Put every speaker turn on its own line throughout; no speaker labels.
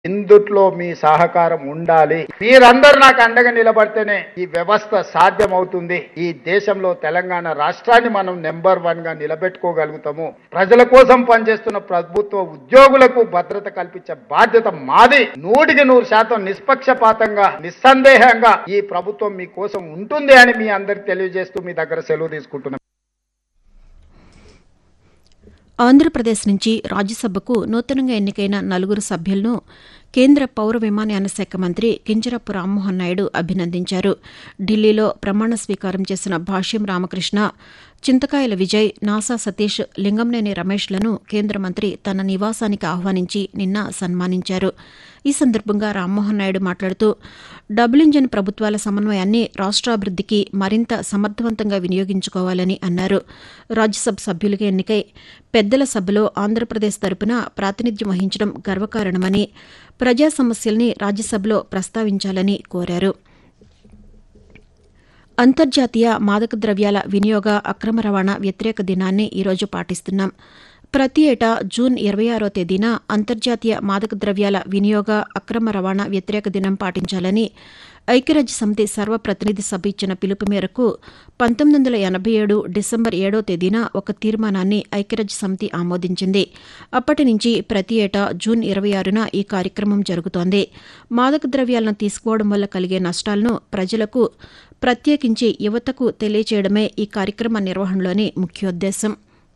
ఇందుట్లో మీ సహకారం ఉండాలి మీరందరూ నాకు అండగా నిలబడితేనే ఈ వ్యవస్థ సాధ్యమవుతుంది ఈ దేశంలో తెలంగాణ రాష్ట్రాన్ని మనం నెంబర్ వన్ గా నిలబెట్టుకోగలుగుతాము ప్రజల కోసం పనిచేస్తున్న ప్రభుత్వ ఉద్యోగులకు భద్రత కల్పించే బాధ్యత మాది నూటికి నూరు శాతం నిష్పక్షపాతంగా నిస్సందేహంగా ఈ ప్రభుత్వం మీ కోసం ఉంటుంది అని మీ అందరికి తెలియజేస్తూ మీ దగ్గర సెలవు తీసుకుంటున్నాను
ఆంధ్రప్రదేశ్ నుంచి రాజ్యసభకు నూతనంగా ఎన్నికైన నలుగురు సభ్యులను కేంద్ర పౌర విమానయాన శాఖ మంత్రి కింజరపు రామ్మోహన్ నాయుడు అభినందించారు ఢిల్లీలో ప్రమాణ స్వీకారం చేసిన భాష్యం రామకృష్ణ చింతకాయల విజయ్ నాసా సతీష్ లింగంనేని రమేష్లను కేంద్ర మంత్రి తన నివాసానికి ఆహ్వానించి నిన్న సన్మానించారు ఈ సందర్భంగా రామ్మోహన్ నాయుడు మాట్లాడుతూ డబుల్ ఇంజన్ ప్రభుత్వాల సమన్వయాన్ని రాష్ట్రాభివృద్దికి మరింత సమర్థవంతంగా వినియోగించుకోవాలని అన్నారు రాజ్యసభ సభ్యులుగా ఎన్నికై పెద్దల సభలో ఆంధ్రప్రదేశ్ తరపున ప్రాతినిధ్యం వహించడం గర్వకారణమని ప్రజా సమస్యల్ని రాజ్యసభలో ప్రస్తావించాలని కోరారు అంతర్జాతీయ మాదక ద్రవ్యాల వినియోగ అక్రమ రవాణా వ్యతిరేక దినాన్ని ఈరోజు పాటిస్తున్నాం ప్రతి ఏటా జూన్ ఇరవై ఆరో తేదీన అంతర్జాతీయ మాదక ద్రవ్యాల వినియోగ అక్రమ రవాణా వ్యతిరేక దినం పాటించాలని ఐక్యరాజ్య సమితి సర్వప్రతినిధి సభ ఇచ్చిన పిలుపు మేరకు పంతొమ్మిది వందల ఎనభై ఏడు డిసెంబర్ ఏడో తేదీన ఒక తీర్మానాన్ని ఐక్యరాజ్య సమితి ఆమోదించింది అప్పటి నుంచి ప్రతి ఏటా జూన్ ఇరవై ఆరున ఈ కార్యక్రమం జరుగుతోంది మాదక ద్రవ్యాలను తీసుకోవడం వల్ల కలిగే నష్టాలను ప్రజలకు ప్రత్యేకించి యువతకు తెలియచేయడమే ఈ కార్యక్రమ నిర్వహణలోని ముఖ్యోద్దేశం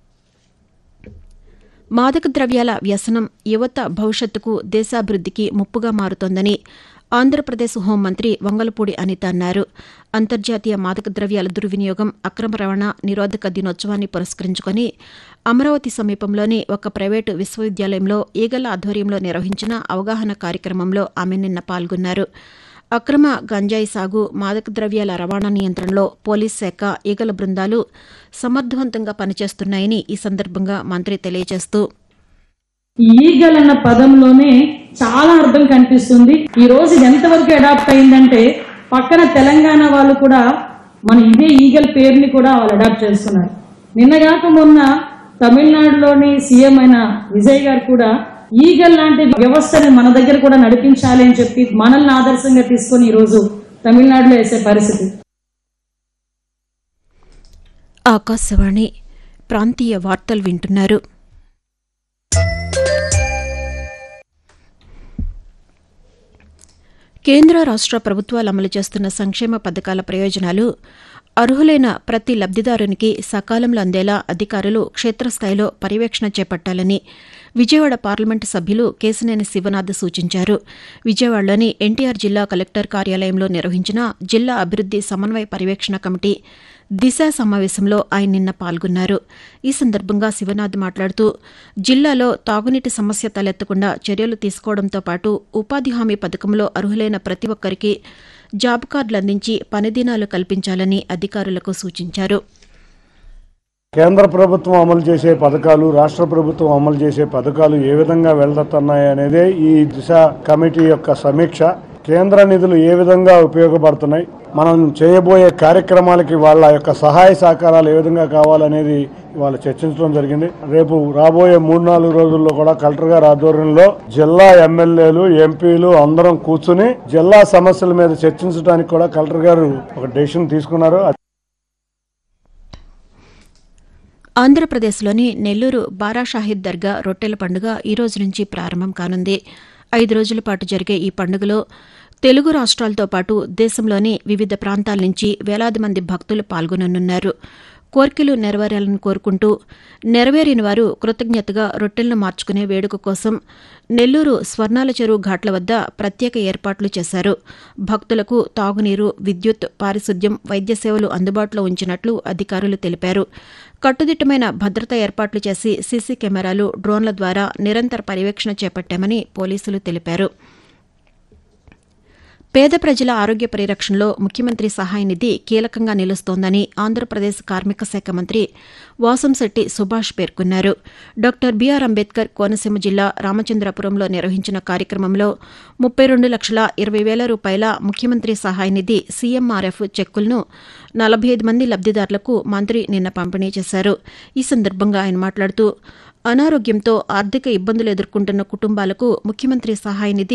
మాదక ద్రవ్యాల వ్యసనం యువత భవిష్యత్తుకు దేశాభివృద్దికి ముప్పుగా మారుతోందని ఆంధ్రప్రదేశ్ హోంమంత్రి వంగలపూడి అనిత అన్నారు అంతర్జాతీయ మాదక ద్రవ్యాల దుర్వినియోగం అక్రమ రవాణా నిరోధక దినోత్సవాన్ని పురస్కరించుకుని అమరావతి సమీపంలోని ఒక ప్రైవేటు విశ్వవిద్యాలయంలో ఈగల ఆధ్వర్యంలో నిర్వహించిన అవగాహన కార్యక్రమంలో ఆమె నిన్న పాల్గొన్నారు అక్రమ గంజాయి సాగు మాదక ద్రవ్యాల రవాణా నియంత్రణలో పోలీస్ శాఖ ఈగల బృందాలు సమర్థవంతంగా పనిచేస్తున్నాయని ఈ సందర్భంగా మంత్రి తెలియజేస్తూ
ఈగల్ అన్న పదంలోనే చాలా అర్థం కనిపిస్తుంది ఈ రోజు ఇది ఎంతవరకు అడాప్ట్ అయిందంటే పక్కన తెలంగాణ వాళ్ళు కూడా మన ఇదే ఈగల్ పేరుని కూడా వాళ్ళు అడాప్ట్ చేస్తున్నారు నిన్నగాక మొన్న తమిళనాడులోని సీఎం అయిన విజయ్ గారు కూడా ఈగల్ లాంటి వ్యవస్థని మన దగ్గర కూడా నడిపించాలి అని చెప్పి మనల్ని ఆదర్శంగా తీసుకొని ఈ రోజు తమిళనాడులో వేసే పరిస్థితి
ఆకాశవాణి ప్రాంతీయ వార్తలు వింటున్నారు కేంద్ర రాష్ట్ర ప్రభుత్వాలు అమలు చేస్తున్న సంక్షేమ పథకాల ప్రయోజనాలు అర్హులైన ప్రతి లబ్దిదారునికి సకాలంలో అందేలా అధికారులు క్షేత్రస్థాయిలో పర్యవేక్షణ చేపట్టాలని విజయవాడ పార్లమెంటు సభ్యులు కేశనేని శివనాథ్ సూచించారు విజయవాడలోని ఎన్టీఆర్ జిల్లా కలెక్టర్ కార్యాలయంలో నిర్వహించిన జిల్లా అభివృద్ది సమన్వయ పర్యవేక్షణ కమిటీ దిశ సమావేశంలో ఆయన నిన్న పాల్గొన్నారు ఈ సందర్భంగా శివనాథ్ మాట్లాడుతూ జిల్లాలో తాగునీటి సమస్య తలెత్తకుండా చర్యలు తీసుకోవడంతో పాటు ఉపాధి హామీ పథకంలో అర్హులైన ప్రతి ఒక్కరికి జాబ్ కార్డులు అందించి పనిదినాలు కల్పించాలని అధికారులకు సూచించారు
కేంద్ర ప్రభుత్వం అమలు చేసే పథకాలు రాష్ట్ర ప్రభుత్వం అమలు చేసే పథకాలు ఏ విధంగా వెళ్తున్నాయి అనేదే ఈ దిశ కమిటీ యొక్క సమీక్ష కేంద్ర నిధులు ఏ విధంగా ఉపయోగపడుతున్నాయి మనం చేయబోయే కార్యక్రమాలకి వాళ్ళ యొక్క సహాయ సహకారాలు ఏ విధంగా కావాలనేది ఇవాళ చర్చించడం జరిగింది రేపు రాబోయే మూడు నాలుగు రోజుల్లో కూడా కలెక్టర్ గారి ఆధ్వర్యంలో జిల్లా ఎమ్మెల్యేలు ఎంపీలు అందరం కూర్చుని జిల్లా సమస్యల మీద చర్చించడానికి కూడా కలెక్టర్ గారు ఒక డెసిషన్ తీసుకున్నారు
ఆంధ్రప్రదేశ్లోని నెల్లూరు బారాషాహిద్ దర్గా రొట్టెల పండుగ ఈ రోజు నుంచి ప్రారంభం కానుంది ఐదు రోజుల పాటు జరిగే ఈ పండుగలో తెలుగు రాష్ట్రాలతో పాటు దేశంలోని వివిధ ప్రాంతాల నుంచి వేలాది మంది భక్తులు పాల్గొననున్నారు కోర్కెలు నెరవేరాలని కోరుకుంటూ నెరవేరిన వారు కృతజ్ఞతగా రొట్టెలను మార్చుకునే వేడుక కోసం నెల్లూరు స్వర్ణాల చెరువు ఘాట్ల వద్ద ప్రత్యేక ఏర్పాట్లు చేశారు భక్తులకు తాగునీరు విద్యుత్ పారిశుద్ధ్యం వైద్య సేవలు అందుబాటులో ఉంచినట్లు అధికారులు తెలిపారు కట్టుదిట్టమైన భద్రతా ఏర్పాట్లు చేసి సీసీ కెమెరాలు డ్రోన్ల ద్వారా నిరంతర పర్యవేక్షణ చేపట్టామని పోలీసులు తెలిపారు పేద ప్రజల ఆరోగ్య పరిరక్షణలో ముఖ్యమంత్రి సహాయ నిధి కీలకంగా నిలుస్తోందని ఆంధ్రప్రదేశ్ కార్మిక శాఖ మంత్రి వాసంశెట్టి సుభాష్ పేర్కొన్నారు డాక్టర్ బీఆర్ అంబేద్కర్ కోనసీమ జిల్లా రామచంద్రపురంలో నిర్వహించిన కార్యక్రమంలో ముప్పై రెండు లక్షల ఇరవై వేల రూపాయల ముఖ్యమంత్రి సహాయ నిధి సీఎంఆర్ఎఫ్ చెక్కులను నలభై ఐదు మంది లబ్దిదారులకు మంత్రి నిన్న పంపిణీ చేశారు ఈ సందర్భంగా ఆయన మాట్లాడుతూ అనారోగ్యంతో ఆర్థిక ఇబ్బందులు ఎదుర్కొంటున్న కుటుంబాలకు ముఖ్యమంత్రి సహాయ నిధి